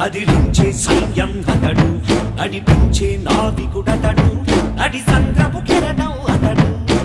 కదిలించే సైన్యం అతడు నడిపించే నావికుడతడు నడి సంద్రపు కెరటం అతడు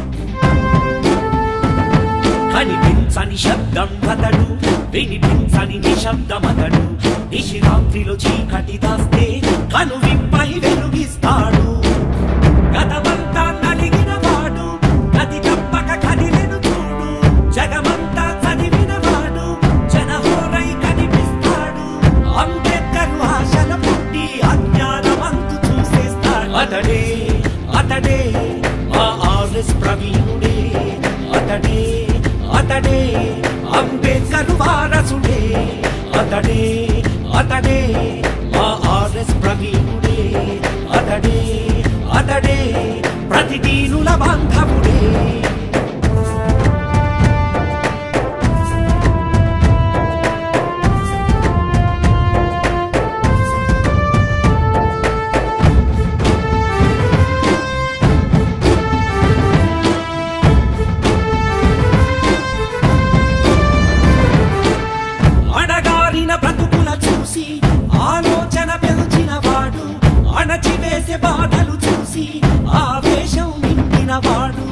కనిపించని శబ్దం అతడు వినిపించని నిశ్శబ్దం అతడు నిశిరాత్రిలో చీకటి దాస్తే కను విప్పై వెలుగిస్తాడు గతమంతా నలిగిన వాడు గతి తప్పక కదిలెను చూడు జగమంతా చదివిన వాడు జనహోరై కనిపిస్తాడు అంబేద్కర్ ఆశల పుట్టి అజ్ఞానమంతు చూసేస్తాడు అతడే అతడే మా ఆర్ఎస్ ప్రవీణుడే అతడే అతడే అంబేద్కర్ వారసుడే అతడే అతడే మా ఆర్ఎస్ ప్రవీణుడే అతడే అతడే ప్రతిదీనుల బాంధవుడే అడగారిన బ్రతుకుల చూసి ఆలోచన పెంచిన వాడు అణచివేసే బాధలు చూసి ఆవేశం నింపిన వాడు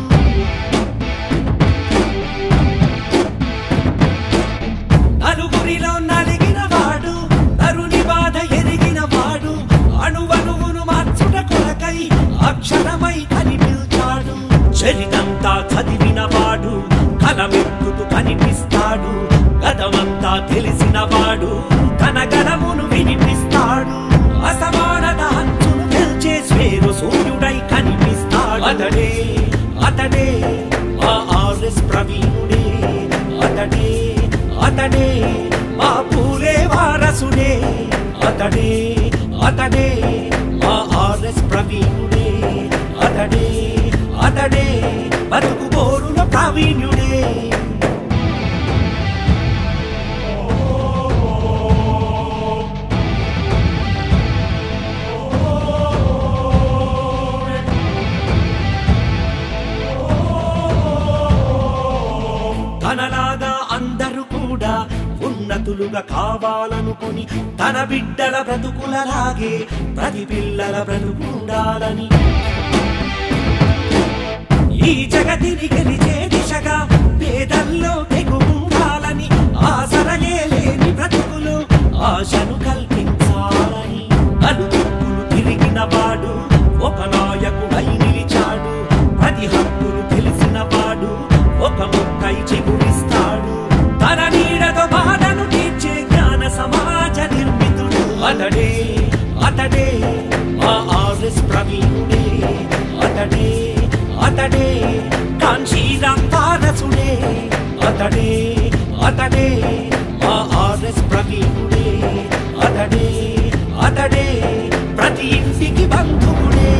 నలుగురిలో నలిగిన వాడు తరుని బాధ ఎరిగిన వాడు అణువణువును మార్చుట కొరకై అక్షరమై కనిపించాడు చరితంతా చదివిన వాడు కలమెత్తుతూ కనిపిస్తాడు గతమంతా తెలిసిన వాడు తన గలమును వినిపిస్తాడు అసమానత అంచును గెలిచే స్వేరు సూర్యుడై కనిపిస్తాడు అతడే అతడే మా ఆర్ఎస్ ప్రవీణుడే అతడే అతడే మా పూలే వారసుడే అతడే అతడే మా ఆర్ఎస్ ప్రవీణుడే అతడే అతడే బతుకు బోరుల ప్రావీణ్యుడే తనలాగా అందరూ కూడా ఉన్నతులుగా కావాలనుకుని తన బిడ్డల బ్రతుకులలాగే ప్రతి పిల్లల బ్రతుకుండాలని ఈ జగతిని గెలిచే దిశగా పేదల్లో తెగుండాలని ఆసరలే లేని బ్రతుకులు ఆశను కల్పించాలని అనుతుప్పులు తిరిగిన వాడు ఒక నాయకుడై నిలిచాడు ప్రతి హక్కులు తెలిసిన వాడు ఒక ముక్కై చిగురిస్తాడు తన నీడతో బాధను తీర్చే జ్ఞాన సమాజ నిర్మితుడు అతడే అతడే మా ఆర్ఎస్ ప్రవీణుడే అతడే అతడే కాంచీరామ్ వారసుడే అతడే అతడే మా ఆర్ఎస్ ప్రవీణుడే అతడే అతడే ప్రతి ఇంటికి బంధువుడే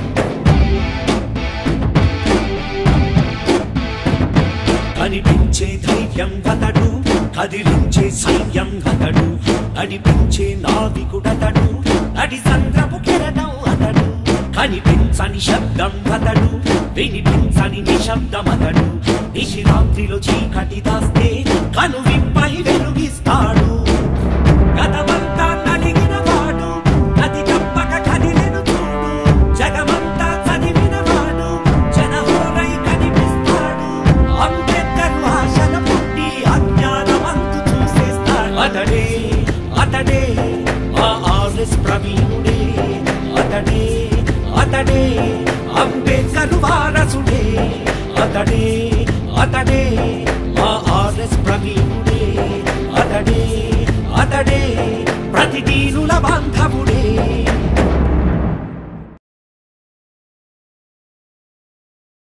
కనిపించే ధైర్యం అతడు కదిలించే సైన్యం అతడు నడిపించే నావికుడతడు నడి సంద్రపు కెరటం అతడు కనిపించని శబ్దం అతడు వినిపించని నిశ్శబ్దం అతడు నిశిరాత్రిలో చీకటి దాస్తే కను విప్పై వెలుగిస్తాడు గతమంతా నలిగిన వాడు గతి తప్పక కదిలెను చూడు జగమంతా చదివిన వాడు జనహోరై కనిపిస్తాడు అంబేద్కర్ ఆశల పుట్టి అజ్ఞానమంతు చూసేస్తాడు అతడే అతడే మా ఆర్ఎస్ ప్రవీణుడే అతడే అతడే